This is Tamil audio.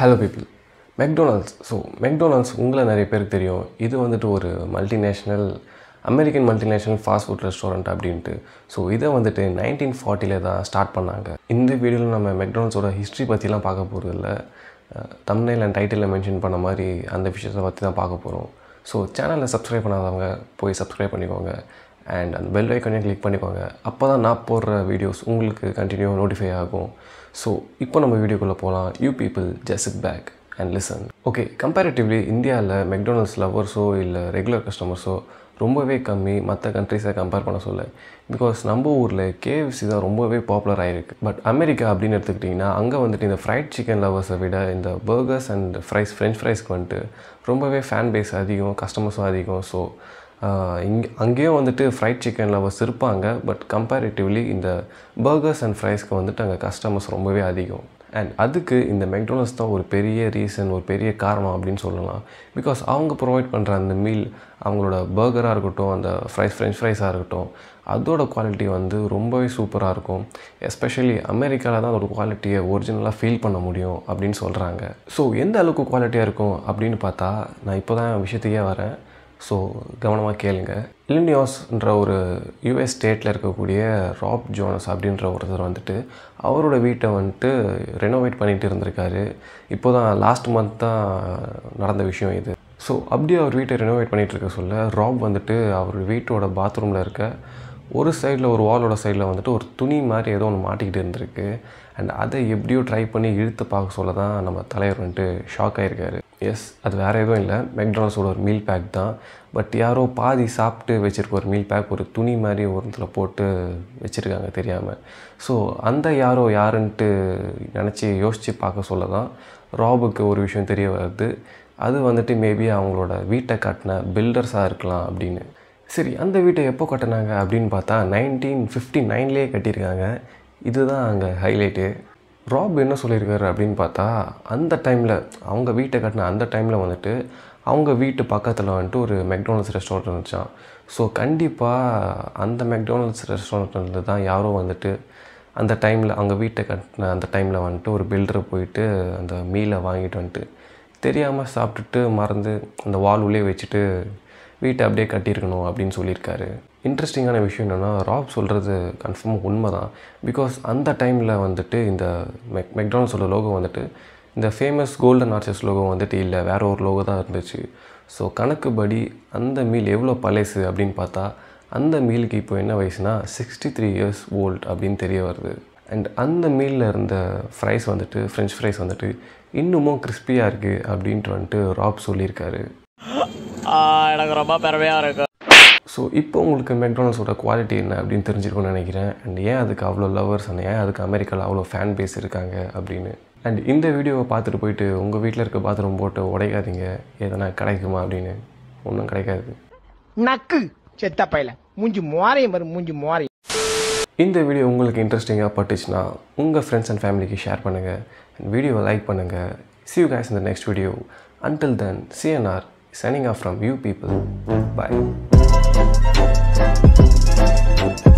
hello people McDonald's so McDonald's உங்களை நிறைய பேருக்கு தெரியும் இது வந்துட்டு ஒரு multinational American multinational fast food restaurant அப்படின்ட்டு ஸோ இதை வந்துட்டு நைன்டீன் ஃபார்ட்டியில் தான் ஸ்டார்ட் பண்ணாங்க இந்த வீடியோவில் நம்ம மெக்டொனால்ட்ஸோட ஹிஸ்ட்ரி பற்றிலாம் பார்க்க போகிறது இல்லை தம்னைல் அண்ட் டைட்டிலில் மென்ஷன் பண்ண மாதிரி அந்த விஷயத்தை பற்றி தான் பார்க்க போகிறோம் ஸோ சேனலை சப்ஸ்கிரைப் பண்ணாதவங்க போய் சப்ஸ்கிரைப் பண்ணிக்கோங்க அண்ட் அந்த பெல் ஐக்கனையும் கிளிக் பண்ணிக்கோங்க அப்போ தான் நான் போடுற வீடியோஸ் உங்களுக்கு கண்டினியூ நோட்டிஃபை ஆகும் ஸோ இப்போ நம்ம வீடியோக்குள்ளே போகலாம் you people just it back and listen okay comparatively இந்தியாவில் மெக்டொனால்ட்ஸ் லவர்ஸோ இல்லை ரெகுலர் கஸ்டமர்ஸோ ரொம்பவே கம்மி மற்ற கண்ட்ரிஸை கம்பேர் பண்ண சொல்ல பிகாஸ் நம்ம ஊரில் கேஎஃப்சி தான் ரொம்பவே பாப்புலர் ஆகிருக்கு பட் அமெரிக்கா அப்படின்னு எடுத்துக்கிட்டிங்கன்னா அங்கே வந்துட்டு இந்த ஃப்ரைட் சிக்கன் லவர்ஸை விட இந்த பர்கர்ஸ் அண்ட் ஃப்ரைஸ் ஃப்ரெஞ்ச் ஃப்ரைஸ்க்கு வந்துட்டு ரொம்பவே ஃபேன் பேஸ் அதிகம் கஸ்டமர்ஸும் அதிகம் ஸோ இங்கே அங்கேயும் வந்துட்டு ஃப்ரைட் சிக்கன் லவர்ஸ் இருப்பாங்க பட் கம்பேரிட்டிவ்லி இந்த பர்கர்ஸ் அண்ட் ஃப்ரைஸ்க்கு வந்துட்டு அங்கே கஸ்டமர்ஸ் ரொம்பவே அதிகம் அண்ட் அதுக்கு இந்த மெக்டொனால்ட்ஸ் தான் ஒரு பெரிய ரீசன் ஒரு பெரிய காரணம் அப்படின்னு சொல்லலாம் பிகாஸ் அவங்க ப்ரொவைட் பண்ணுற அந்த மீல் அவங்களோட பர்கராக இருக்கட்டும் அந்த ஃப்ரைஸ் ஃப்ரெஞ்ச் ஃப்ரைஸாக இருக்கட்டும் அதோட குவாலிட்டி வந்து ரொம்பவே சூப்பராக இருக்கும் எஸ்பெஷலி அமெரிக்காவில் தான் அதோட குவாலிட்டியை ஒரிஜினலாக ஃபீல் பண்ண முடியும் அப்படின்னு சொல்கிறாங்க ஸோ எந்த அளவுக்கு குவாலிட்டியாக இருக்கும் அப்படின்னு பார்த்தா நான் இப்போ தான் விஷயத்துக்கே வரேன் ஸோ கவனமாக கேளுங்க இல்லினியாஸ்ன்ற ஒரு யூஎஸ் ஸ்டேட்டில் இருக்கக்கூடிய ராப் ஜோனஸ் அப்படின்ற ஒருத்தர் வந்துட்டு அவரோட வீட்டை வந்துட்டு ரெனோவேட் பண்ணிகிட்டு இருந்திருக்காரு இப்போ தான் லாஸ்ட் மந்த் தான் நடந்த விஷயம் இது ஸோ அப்படியே அவர் வீட்டை ரெனோவேட் பண்ணிகிட்டு இருக்க சொல்ல ராப் வந்துட்டு அவர் வீட்டோட பாத்ரூமில் இருக்க ஒரு சைடில் ஒரு வாலோட சைடில் வந்துட்டு ஒரு துணி மாதிரி ஏதோ ஒன்று மாட்டிக்கிட்டு இருந்திருக்கு அண்ட் அதை எப்படியோ ட்ரை பண்ணி இழுத்து பார்க்க சொல்ல தான் நம்ம தலைவர் வந்துட்டு ஷாக் ஆகிருக்காரு எஸ் அது வேறு எதுவும் இல்லை மெக்டானல்ஸோட ஒரு மீல் பேக் தான் பட் யாரோ பாதி சாப்பிட்டு வச்சுருக்க ஒரு மீல் பேக் ஒரு துணி மாதிரி ஒரு இடத்துல போட்டு வச்சுருக்காங்க தெரியாமல் ஸோ அந்த யாரோ யாருன்ட்டு நினச்சி யோசித்து பார்க்க சொல்ல தான் ராபுக்கு ஒரு விஷயம் தெரிய வருது அது வந்துட்டு மேபி அவங்களோட வீட்டை கட்டின பில்டர்ஸாக இருக்கலாம் அப்படின்னு சரி அந்த வீட்டை எப்போ கட்டினாங்க அப்படின்னு பார்த்தா நைன்டீன் ஃபிஃப்டி நைன்லேயே கட்டியிருக்காங்க இதுதான் அங்கே ஹைலைட்டு ராப் என்ன சொல்லியிருக்காரு அப்படின்னு பார்த்தா அந்த டைமில் அவங்க வீட்டை கட்டின அந்த டைமில் வந்துட்டு அவங்க வீட்டு பக்கத்தில் வந்துட்டு ஒரு மெக்டோனல்ட்ஸ் ரெஸ்டாரண்ட் இருந்துச்சான் ஸோ கண்டிப்பாக அந்த மெக்டோனல்ட்ஸ் ரெஸ்டாரண்ட்லேருந்து தான் யாரோ வந்துட்டு அந்த டைமில் அவங்க வீட்டை கட்டின அந்த டைமில் வந்துட்டு ஒரு பில்டரை போயிட்டு அந்த மீலை வாங்கிட்டு வந்துட்டு தெரியாமல் சாப்பிட்டுட்டு மறந்து அந்த வால் உள்ளே வச்சுட்டு வீட்டை அப்படியே கட்டியிருக்கணும் அப்படின்னு சொல்லியிருக்காரு இன்ட்ரெஸ்டிங்கான விஷயம் என்னென்னா ராப் சொல்கிறது கன்ஃபார்மாக உண்மை தான் பிகாஸ் அந்த டைமில் வந்துட்டு இந்த மெக் மெக்டானல்ஸோட லோகோ வந்துட்டு இந்த ஃபேமஸ் கோல்டன் ஆர்ச்சஸ் லோகோ வந்துட்டு இல்லை வேறு ஒரு லோகோ தான் இருந்துச்சு ஸோ கணக்குப்படி அந்த மீல் எவ்வளோ பழசு அப்படின்னு பார்த்தா அந்த மீலுக்கு இப்போ என்ன வயசுனா சிக்ஸ்டி த்ரீ இயர்ஸ் ஓல்ட் அப்படின்னு தெரிய வருது அண்ட் அந்த மீலில் இருந்த ஃப்ரைஸ் வந்துட்டு ஃப்ரெஞ்ச் ஃப்ரைஸ் வந்துட்டு இன்னமும் கிறிஸ்பியாக இருக்குது அப்படின்ட்டு வந்துட்டு ராப் சொல்லியிருக்காரு எனக்கு ரொம்ப பெருமையாக இருக்கு ஸோ இப்போ உங்களுக்கு மெக்டானல்ஸோட குவாலிட்டி என்ன அப்படின்னு தெரிஞ்சிருக்கும்னு நினைக்கிறேன் அண்ட் ஏன் அதுக்கு அவ்வளோ லவர்ஸ் அண்ட் ஏன் அதுக்கு அமெரிக்காவில் அவ்வளோ ஃபேன் பேஸ் இருக்காங்க அப்படின்னு அண்ட் இந்த வீடியோவை பார்த்துட்டு போயிட்டு உங்கள் வீட்டில் இருக்க பாத்ரூம் போட்டு உடைக்காதீங்க எதனா கிடைக்குமா அப்படின்னு ஒன்றும் கிடைக்காது நக்கு செத்த பையல மூஞ்சி மோரையும் பாரு மூஞ்சி மோரையும் இந்த வீடியோ உங்களுக்கு இன்ட்ரெஸ்டிங்காக பட்டுச்சுன்னா உங்கள் ஃப்ரெண்ட்ஸ் அண்ட் ஃபேமிலிக்கு ஷேர் பண்ணுங்கள் அண்ட் வீடியோவை லைக் பண்ணுங்கள் see you guys in the next video until then cnr signing off from you people bye